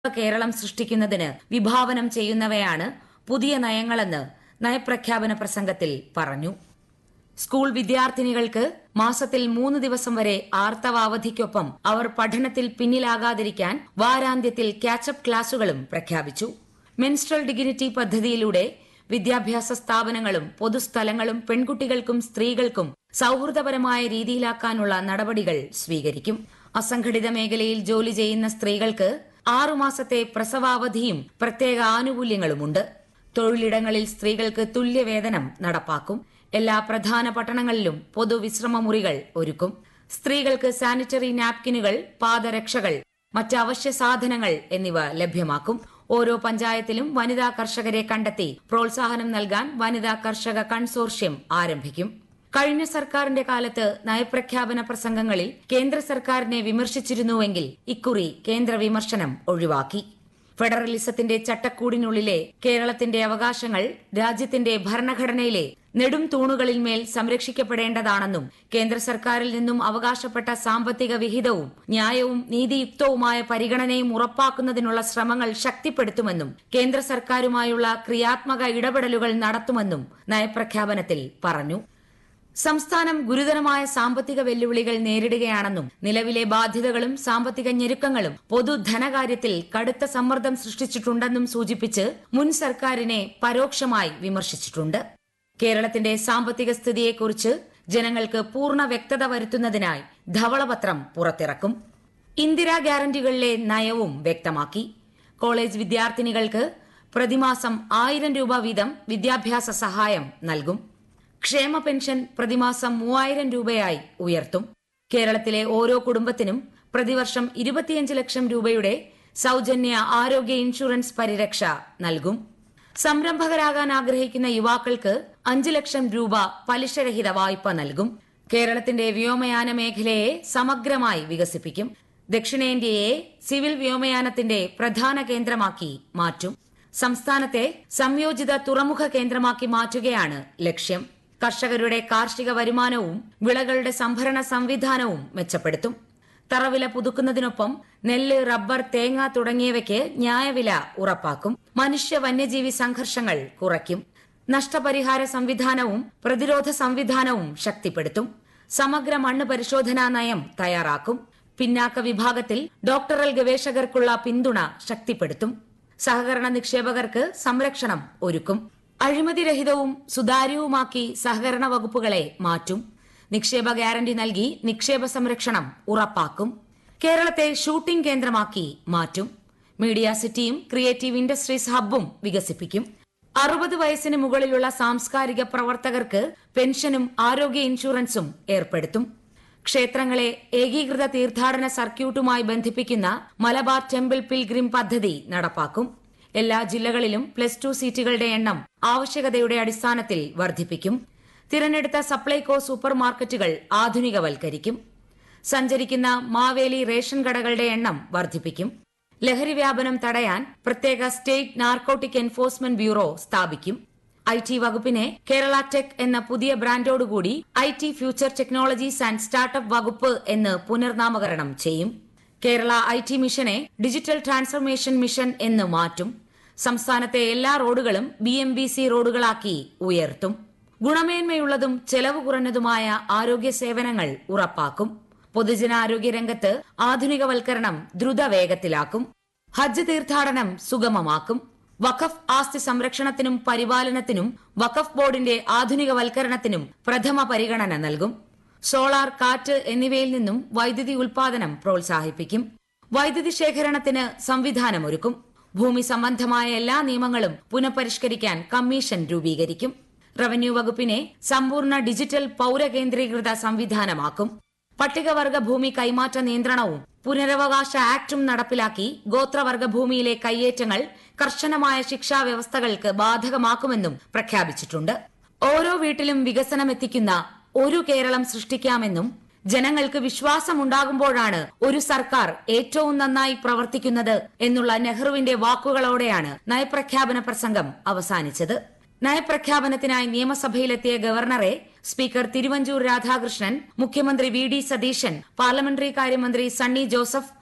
കേരളം സൃഷ്ടിക്കുന്നതിന് വിഭാവനം ചെയ്യുന്നവയാണ് പുതിയ നയങ്ങളെന്ന് നയപ്രഖ്യാപന പ്രസംഗത്തിൽ പറഞ്ഞു സ്കൂൾ വിദ്യാർത്ഥിനികൾക്ക് മാസത്തിൽ മൂന്ന് ദിവസം വരെ ആർത്തവ അവധിക്കൊപ്പം അവർ പഠനത്തിൽ പിന്നിലാകാതിരിക്കാൻ വാരാന്ത്യത്തിൽ കാച്ചപ്പ് ക്ലാസുകളും പ്രഖ്യാപിച്ചു മെൻസ്ട്രൽ ഡിഗ്നിറ്റി പദ്ധതിയിലൂടെ വിദ്യാഭ്യാസ സ്ഥാപനങ്ങളും പൊതുസ്ഥലങ്ങളും പെൺകുട്ടികൾക്കും സ്ത്രീകൾക്കും സൌഹൃദപരമായ രീതിയിലാക്കാനുള്ള നടപടികൾ സ്വീകരിക്കും അസംഘടിത മേഖലയിൽ ജോലി ചെയ്യുന്ന സ്ത്രീകൾക്ക് ആറുമാസത്തെ പ്രസവാവധിയും പ്രത്യേക ആനുകൂല്യങ്ങളുമുണ്ട് തൊഴിലിടങ്ങളിൽ സ്ത്രീകൾക്ക് തുല്യവേതനം നടപ്പാക്കും എല്ലാ പ്രധാന പട്ടണങ്ങളിലും പൊതുവിശ്രമ മുറികൾ ഒരുക്കും സ്ത്രീകൾക്ക് സാനിറ്ററി നാപ്കിനുകൾ പാദരക്ഷകൾ മറ്റ് അവശ്യ സാധനങ്ങൾ എന്നിവ ലഭ്യമാക്കും ഓരോ പഞ്ചായത്തിലും വനിതാ കർഷകരെ കണ്ടെത്തി പ്രോത്സാഹനം നൽകാൻ വനിതാ കർഷക കൺസോർഷ്യം ആരംഭിക്കും കഴിഞ്ഞ സർക്കാരിന്റെ കാലത്ത് നയപ്രഖ്യാപന പ്രസംഗങ്ങളിൽ കേന്ദ്ര സർക്കാരിനെ വിമർശിച്ചിരുന്നുവെങ്കിൽ ഇക്കുറി കേന്ദ്ര വിമർശനം ഒഴിവാക്കി ഫെഡറലിസത്തിന്റെ ചട്ടക്കൂടിനുള്ളിലെ കേരളത്തിന്റെ അവകാശങ്ങൾ രാജ്യത്തിന്റെ ഭരണഘടനയിലെ നെടും തൂണുകളിന്മേൽ സംരക്ഷിക്കപ്പെടേണ്ടതാണെന്നും കേന്ദ്ര സർക്കാരിൽ നിന്നും അവകാശപ്പെട്ട സാമ്പത്തിക വിഹിതവും ന്യായവും നീതിയുക്തവുമായ പരിഗണനയും ഉറപ്പാക്കുന്നതിനുള്ള ശ്രമങ്ങൾ ശക്തിപ്പെടുത്തുമെന്നും കേന്ദ്ര സർക്കാരുമായുള്ള ക്രിയാത്മക ഇടപെടലുകൾ നടത്തുമെന്നും നയപ്രഖ്യാപനത്തിൽ പറഞ്ഞു സംസ്ഥാനം ഗുരുതരമായ സാമ്പത്തിക വെല്ലുവിളികൾ നേരിടുകയാണെന്നും നിലവിലെ ബാധ്യതകളും സാമ്പത്തിക ഞെരുക്കങ്ങളും പൊതുധനകാര്യത്തിൽ കടുത്ത സമ്മർദ്ദം സൃഷ്ടിച്ചിട്ടുണ്ടെന്നും സൂചിപ്പിച്ച് മുൻ സർക്കാരിനെ പരോക്ഷമായി വിമർശിച്ചിട്ടുണ്ട് കേരളത്തിന്റെ സാമ്പത്തിക സ്ഥിതിയെക്കുറിച്ച് ജനങ്ങൾക്ക് പൂർണ്ണ വ്യക്തത വരുത്തുന്നതിനായി ധവളപത്രം പുറത്തിറക്കും ഇന്ദിരാ ഗ്യാരണ്ടികളിലെ നയവും വ്യക്തമാക്കി കോളേജ് വിദ്യാർത്ഥിനികൾക്ക് പ്രതിമാസം ആയിരം രൂപ വീതം വിദ്യാഭ്യാസ സഹായം നൽകും ക്ഷേമ പെൻഷൻ പ്രതിമാസം മൂവായിരം രൂപയായി ഉയർത്തും കേരളത്തിലെ ഓരോ കുടുംബത്തിനും പ്രതിവർഷം ഇരുപത്തിയഞ്ച് ലക്ഷം രൂപയുടെ സൌജന്യ ആരോഗ്യ ഇൻഷുറൻസ് പരിരക്ഷ നൽകും സംരംഭകരാകാൻ ആഗ്രഹിക്കുന്ന യുവാക്കൾക്ക് അഞ്ച് ലക്ഷം രൂപ പലിശരഹിത വായ്പ നൽകും കേരളത്തിന്റെ വ്യോമയാന മേഖലയെ സമഗ്രമായി വികസിപ്പിക്കും ദക്ഷിണേന്ത്യയെ സിവിൽ വ്യോമയാനത്തിന്റെ പ്രധാന കേന്ദ്രമാക്കി മാറ്റും സംസ്ഥാനത്തെ സംയോജിത തുറമുഖ കേന്ദ്രമാക്കി മാറ്റുകയാണ് ലക്ഷ്യം കർഷകരുടെ കാർഷിക വരുമാനവും വിളകളുടെ സംഭരണ സംവിധാനവും മെച്ചപ്പെടുത്തും തറവില പുതുക്കുന്നതിനൊപ്പം നെല്ല് റബ്ബർ തേങ്ങ തുടങ്ങിയവയ്ക്ക് ന്യായവില ഉറപ്പാക്കും മനുഷ്യ വന്യജീവി സംഘർഷങ്ങൾ കുറയ്ക്കും നഷ്ടപരിഹാര സംവിധാനവും പ്രതിരോധ സംവിധാനവും ശക്തിപ്പെടുത്തും സമഗ്ര മണ്ണ് പരിശോധനാ നയം തയ്യാറാക്കും പിന്നാക്ക വിഭാഗത്തിൽ ഡോക്ടറൽ ഗവേഷകർക്കുള്ള പിന്തുണ ശക്തിപ്പെടുത്തും സഹകരണ നിക്ഷേപകർക്ക് സംരക്ഷണം ഒരുക്കും അഴിമതിരഹിതവും സുതാര്യവുമാക്കി സഹകരണ വകുപ്പുകളെ മാറ്റും നിക്ഷേപ ഗ്യാരണ്ടി നൽകി നിക്ഷേപ സംരക്ഷണം ഉറപ്പാക്കും കേരളത്തെ ഷൂട്ടിംഗ് കേന്ദ്രമാക്കി മാറ്റും മീഡിയ സിറ്റിയും ക്രിയേറ്റീവ് ഇൻഡസ്ട്രീസ് ഹബ്ബും വികസിപ്പിക്കും അറുപത് വയസ്സിന് മുകളിലുള്ള സാംസ്കാരിക പ്രവർത്തകർക്ക് പെൻഷനും ആരോഗ്യ ഇൻഷുറൻസും ഏർപ്പെടുത്തും ക്ഷേത്രങ്ങളെ ഏകീകൃത തീർത്ഥാടന സർക്യൂട്ടുമായി ബന്ധിപ്പിക്കുന്ന മലബാർ ടെമ്പിൾ പിൽഗ്രിം പദ്ധതി നടപ്പാക്കും എല്ലാ ജില്ലകളിലും പ്ലസ് ടു സീറ്റുകളുടെ എണ്ണം ആവശ്യകതയുടെ അടിസ്ഥാനത്തിൽ വർദ്ധിപ്പിക്കും തിരഞ്ഞെടുത്ത സപ്ലൈകോ സൂപ്പർ മാർക്കറ്റുകൾ ആധുനികവൽക്കരിക്കും സഞ്ചരിക്കുന്ന മാവേലി റേഷൻ കടകളുടെ എണ്ണം വർദ്ധിപ്പിക്കും ലഹരി വ്യാപനം തടയാൻ പ്രത്യേക സ്റ്റേറ്റ് നാർക്കോട്ടിക് എൻഫോഴ്സ്മെന്റ് ബ്യൂറോ സ്ഥാപിക്കും ഐ ടി വകുപ്പിനെ കേരള ടെക് എന്ന പുതിയ ബ്രാൻഡോടുകൂടി I T future technologies and startup വകുപ്പ് എന്ന് പുനർനാമകരണം ചെയ്യും കേരള ഐ ടി മിഷനെ ഡിജിറ്റൽ ട്രാൻസ്ഫർമേഷൻ മിഷൻ എന്ന് മാറ്റും സംസ്ഥാനത്തെ എല്ലാ റോഡുകളും ബി എം ബി സി റോഡുകളാക്കി ഉയർത്തും ഗുണമേന്മയുള്ളതും ചെലവ് കുറഞ്ഞതുമായ ആരോഗ്യ സേവനങ്ങൾ ഉറപ്പാക്കും പൊതുജനാരോഗ്യ രംഗത്ത് ആധുനികവൽക്കരണം ദ്രുതവേഗത്തിലാക്കും ഹജ്ജ് തീർത്ഥാടനം സുഗമമാക്കും വഖഫ് ആസ്തി സംരക്ഷണത്തിനും പരിപാലനത്തിനും വഖഫ് ബോർഡിന്റെ ആധുനികവൽക്കരണത്തിനും പ്രഥമ പരിഗണന നൽകും സോളാർ കാറ്റ് എന്നിവയിൽ നിന്നും വൈദ്യുതി ഉൽപാദനം പ്രോത്സാഹിപ്പിക്കും വൈദ്യുതി ശേഖരണത്തിന് സംവിധാനമൊരുക്കും ഭൂമി സംബന്ധമായ എല്ലാ നിയമങ്ങളും പുനഃപരിഷ്കരിക്കാൻ കമ്മീഷൻ രൂപീകരിക്കും റവന്യൂ വകുപ്പിനെ സമ്പൂർണ്ണ ഡിജിറ്റൽ പൌരകേന്ദ്രീകൃത സംവിധാനമാക്കും പട്ടികവർഗ ഭൂമി കൈമാറ്റ നിയന്ത്രണവും പുനരവകാശ ആക്ടും നടപ്പിലാക്കി ഗോത്രവർഗ ഭൂമിയിലെ കയ്യേറ്റങ്ങൾ കർശനമായ ശിക്ഷാ വ്യവസ്ഥകൾക്ക് ബാധകമാക്കുമെന്നും പ്രഖ്യാപിച്ചിട്ടുണ്ട് ഓരോ വീട്ടിലും വികസനം എത്തിക്കുന്ന ഒരു കേരളം സൃഷ്ടിക്കാമെന്നും ജനങ്ങൾക്ക് വിശ്വാസമുണ്ടാകുമ്പോഴാണ് ഒരു സർക്കാർ ഏറ്റവും നന്നായി പ്രവർത്തിക്കുന്നത് എന്നുള്ള നെഹ്റുവിന്റെ വാക്കുകളോടെയാണ് നയപ്രഖ്യാപന പ്രസംഗം അവസാനിച്ചത് നയപ്രഖ്യാപനത്തിനായി നിയമസഭയിലെത്തിയ ഗവർണറെ സ്പീക്കർ തിരുവഞ്ചൂർ രാധാകൃഷ്ണൻ മുഖ്യമന്ത്രി വി ഡി സതീശൻ പാർലമെന്ററി കാര്യമന്ത്രി സണ്ണി ജോസഫ്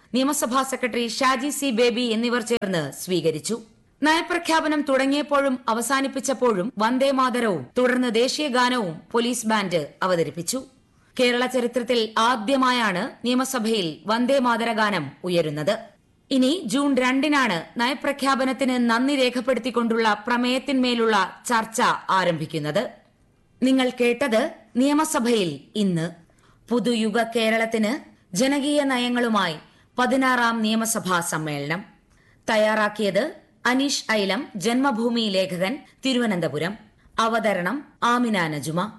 നിയമസഭാ സെക്രട്ടറി ഷാജി സി ബേബി എന്നിവർ ചേർന്ന് സ്വീകരിച്ചു നയപ്രഖ്യാപനം തുടങ്ങിയപ്പോഴും അവസാനിപ്പിച്ചപ്പോഴും വന്ദേമാതരവും തുടർന്ന് ദേശീയ ഗാനവും പോലീസ് ബാൻഡ് അവതരിപ്പിച്ചു കേരള ചരിത്രത്തിൽ ആദ്യമായാണ് നിയമസഭയിൽ വന്ദേമാതര ഗാനം ഉയരുന്നത് ഇനി ജൂൺ രണ്ടിനാണ് നയപ്രഖ്യാപനത്തിന് നന്ദി രേഖപ്പെടുത്തിക്കൊണ്ടുള്ള പ്രമേയത്തിന്മേലുള്ള ചർച്ച ആരംഭിക്കുന്നത് നിങ്ങൾ കേട്ടത് നിയമസഭയിൽ ഇന്ന് പുതുയുഗ കേരളത്തിന് ജനകീയ നയങ്ങളുമായി പതിനാറാം നിയമസഭാ സമ്മേളനം തയ്യാറാക്കിയത് അനീഷ് ഐലം ജന്മഭൂമി ലേഖകൻ തിരുവനന്തപുരം അവതരണം ആമിന നജുമ